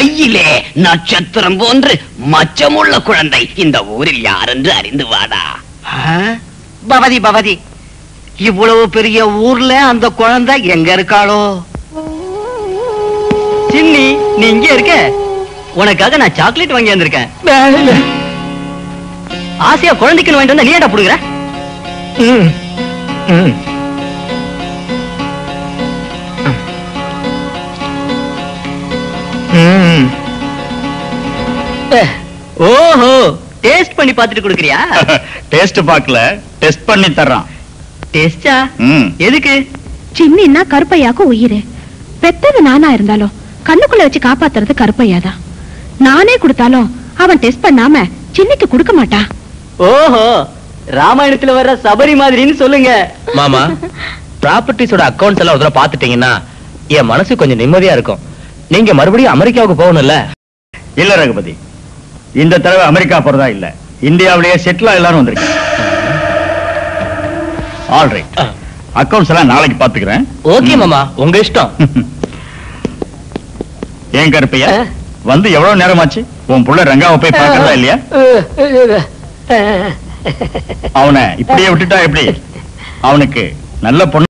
கையிலே நட்சத்திரம் போன்று மச்சமுள்ள குழந்தை இந்த ஊரில் யாரென்று அறிந்து வாடா ஆ? பவதி பவதி இவ்வளவு பெரிய ஊர்ல அந்த குழந்தை எங்க இருக்காளோ சின்னி நீ இங்க இருக்க உனக்காக நான் சாக்லேட் வாங்கி வந்திருக்கேன் ஆசையா குழந்தைக்கு வாங்கிட்டு வந்தா நீ ஏன்டா புடுங்குற ஓஹோ டேஸ்ட் பண்ணி பார்த்துட்டு கொடுக்குறியா டேஸ்ட் பார்க்கல டெஸ்ட் பண்ணி தர்றான் டேஸ்டா ம் எதுக்கு சின்னின்னா கருப்பையாக்கும் உயிரு பெத்தது நானா இருந்தாலும் கண்ணுக்குள்ள வச்சு காப்பாத்துறது கருப்பையாதான் நானே கொடுத்தாலும் அவன் டெஸ்ட் பண்ணாம சின்னிக்கு கொடுக்க மாட்டான் ஓஹோ ராமாயணத்துல வர்ற சபரி மாதிரின்னு சொல்லுங்க மாமா ப்ராப்பர்ட்டிஸோட அக்கவுண்ட்ஸ் எல்லாம் ஒரு தடவை பார்த்துட்டீங்கன்னா என் மனசு கொஞ்சம் நிம்மதியா இருக்கும் நீங்க மறுபடியும் அமெரிக்காவுக்கு போகணும்ல இல்ல ரகுபதி இந்த தடவை அமெரிக்கா போறதா இல்ல இந்தியாவிலேயே செட்டில் எல்லாரும் வந்திருக்கேன் ஆல்ரைட் அக்கவுண்ட்ஸ் எல்லாம் நாளைக்கு பாத்துக்கிறேன் ஓகே மாமா உங்க இஷ்டம் ஏன் கருப்பையா வந்து எவ்வளவு நேரமாச்சு உன் புள்ள ரங்காவை போய் பார்க்கறதா இல்லையா அவனை இப்படியே விட்டுட்டா எப்படி அவனுக்கு நல்ல பொண்ணு